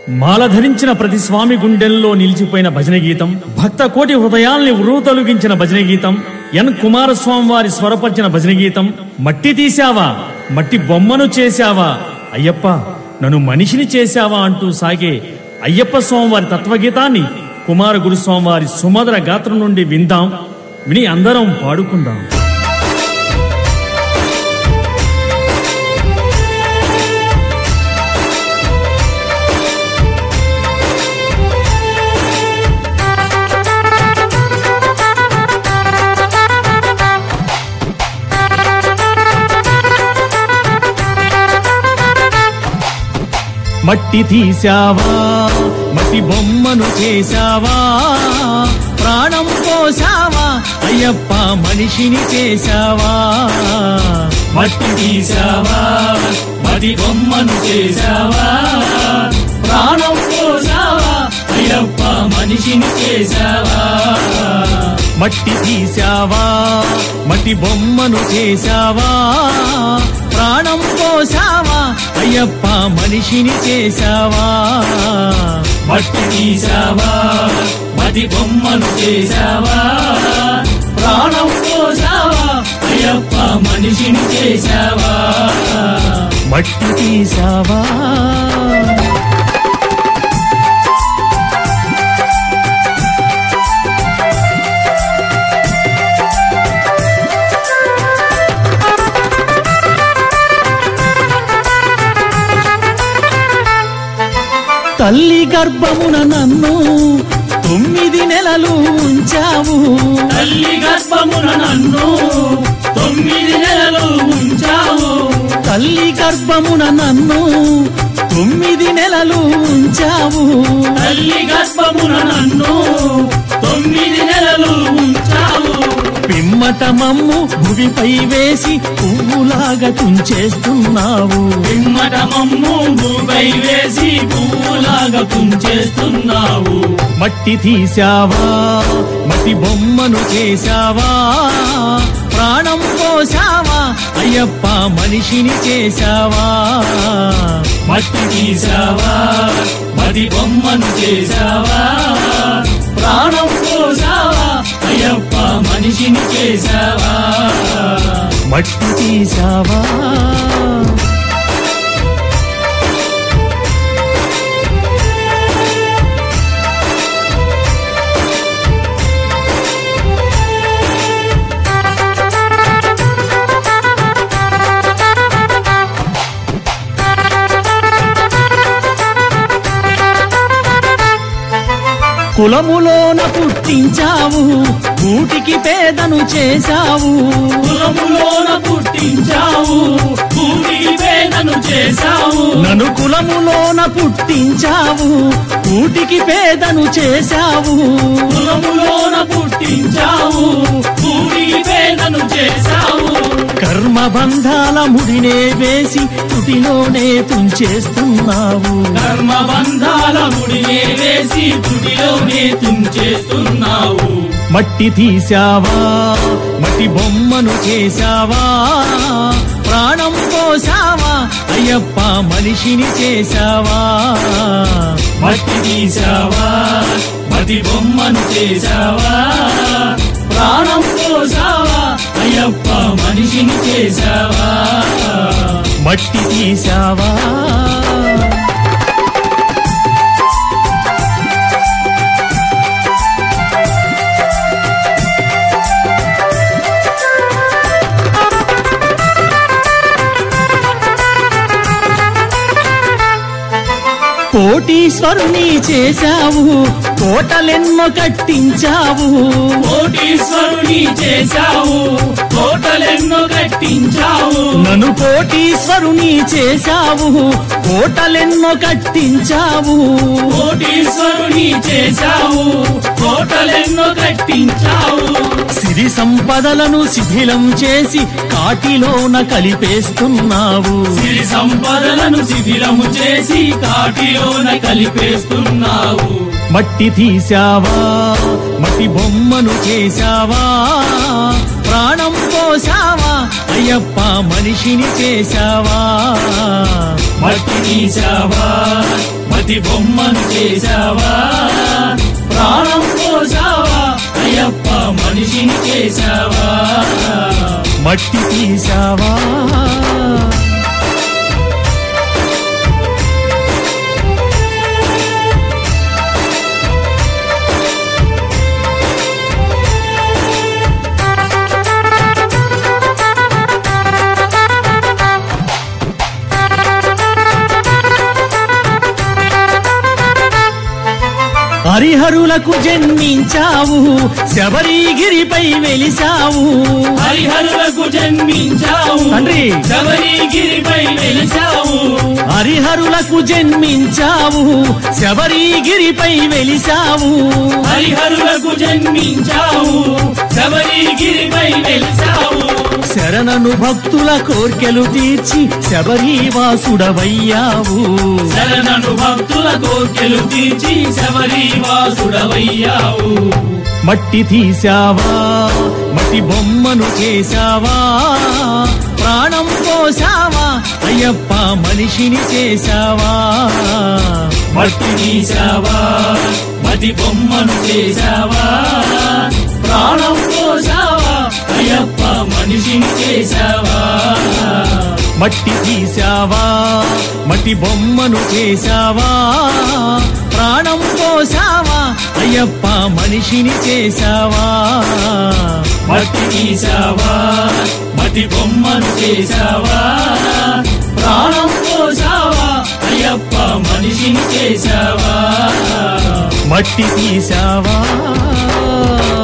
మాల ధరించిన ప్రతి స్వామి గుండెల్లో నిలిచిపోయిన భజన గీతం భక్త కోటి హృదయాల్ని ఉరుతొలగించిన భజన గీతం ఎన్ కుమారస్వామి వారి స్వరపరిచిన భజన గీతం మట్టి తీశావా మట్టి బొమ్మను చేశావా అయ్యప్ప నన్ను మనిషిని చేశావా అంటూ సాగే అయ్యప్ప స్వామి వారి తత్వగీతాన్ని కుమార గురుస్వామి వారి సుమధుర గాత్రం నుండి విందాం విని అందరం పాడుకుందాం మట్టి తీశావా మట్టి బొమ్మను చేశావా ప్రాణం పోసావా అయ్యప్ప మనిషిని చేశావా మట్టి తీసావా మది బొమ్మను చేసావా ప్రాణం పోసావా అయ్యప్ప మనిషిని చేసావా మట్టి తీశావా మట్టి బొమ్మను చేశావా ప్రాణం పోసావా అయ్యప్ప మనిషిని చేశావా మట్టి తీసావా మది బొమ్మను చేసావా ప్రాణం పోసావా అయ్యప్ప మనిషిని చేసావా మట్టి తీశావా తల్లి గర్భమున నన్ను తొమ్మిది నెలలు ఉంచావు తల్లి గర్భమున నన్ను తొమ్మిది నెలలు ఉంచావు తల్లి గర్భమున నన్ను తొమ్మిది నెలలు ఉంచావు తల్లి గర్భమున నన్ను తొమ్మిది నెలలు ఉంచావు పిమ్మట మమ్ము భువిపై వేసి పువ్వులాగా తుంచేస్తున్నావు పిమ్మట మమ్ము భూపై వేసి పువ్వులాగా కుంచేస్తున్నావు మట్టి తీశావా మట్టి బొమ్మను చేశావా ప్రాణం పోసావా అయ్యప్ప మనిషిని చేశావా మట్టి తీసావా మది బొమ్మను చేసావా ప్రాణం పోసావా అయ్యప్ప మనిషిని చేసావా మట్టి తీశావా కులములోన పుట్టించావు కూటికి పేదను చేశావు కులములోన పుట్టించావు భూమికి వేదను చేశావు నన్ను కులములోన పుట్టించావు కూటికి పేదను చేశావు కులములోన పుట్టించావు భూమికి వేదను చేశావు కర్మ బంధాల ముడినే వేసి తుటిలోనే తుంచేస్తున్నావు కర్మ బంధాల ముడినే వేసి గుడిలోనే తుంచేస్తున్నావు మట్టి తీశావా మట్టి బొమ్మను చేశావా ప్రాణం పోసావా అయ్యప్ప మనిషిని చేశావా మట్టి తీసావా మది బొమ్మను చేసావా ప్రాణం పోసావా అయ్యప్ప మనిషిని చేసావా మట్టి తీశావా కోటీశ్వరుని చేశావు కోటలెన్నో కట్టించావు కోటీశ్వరుని చేశావు కోటలెన్నో కట్టించావు నన్ను కోటీశ్వరుని చేశావు కోటలెన్నో కట్టించావు కోటీశ్వరుని చేశావు కోటలెన్నో కట్టించావు సిరి సంపదలను శిథిలం చేసి కాటిలోన కలిపేస్తున్నావు సిరి సంపదలను శిథిలము చేసి కాటిలోన కలిపేస్తున్నావు మట్టి తీశావా మట్టి బొమ్మను చేశావా ప్రాణం పోసావా అయ్యప్ప మనిషిని చేశావా మట్టి తీసావా మతి మట్టి బొమ్మను చేశావా ప్రాణం పోసావా అయ్యప్ప మనిషిని చేశావా మట్టి తీసావా హరిహరులకు జన్మించావు శబరిగిరిపై వెలిసావు హరిహరులకు జన్మించావు తండ్రి. శబరిగిరిపై వెలిసావు హరిహరులకు జన్మించావు శబరిగిరిపై వెలిసావు హరిహరులకు జన్మించావు శబరిగిరిపై వెలిసావు శరణను భక్తుల కోర్కెలు తీర్చి శబరివాసుడవయ్యావు శరణను భక్తుల కోర్కెలు తీర్చి శబరి వాసుడవయ్యావు మట్టి తీసావా మట్టి బొమ్మను చేశావా ప్రాణం పోసావా అయ్యప్ప మనిషిని చేశావా మట్టి తీసావా మతి బొమ్మను చేశావా ప్రాణం పోసావా అయ్యప్ప మనిషిని చేశావా మట్టి తీసావా మట్టి బొమ్మను చేశావా ప్రాణం పోసావా అయ్యప్ప మనిషిని చేశావా మట్టి తీసావా మతి బొమ్మను చేశావా ప్రాణం పోసావా అయ్యప్ప మనిషిని చేశావా మట్టి తీసావా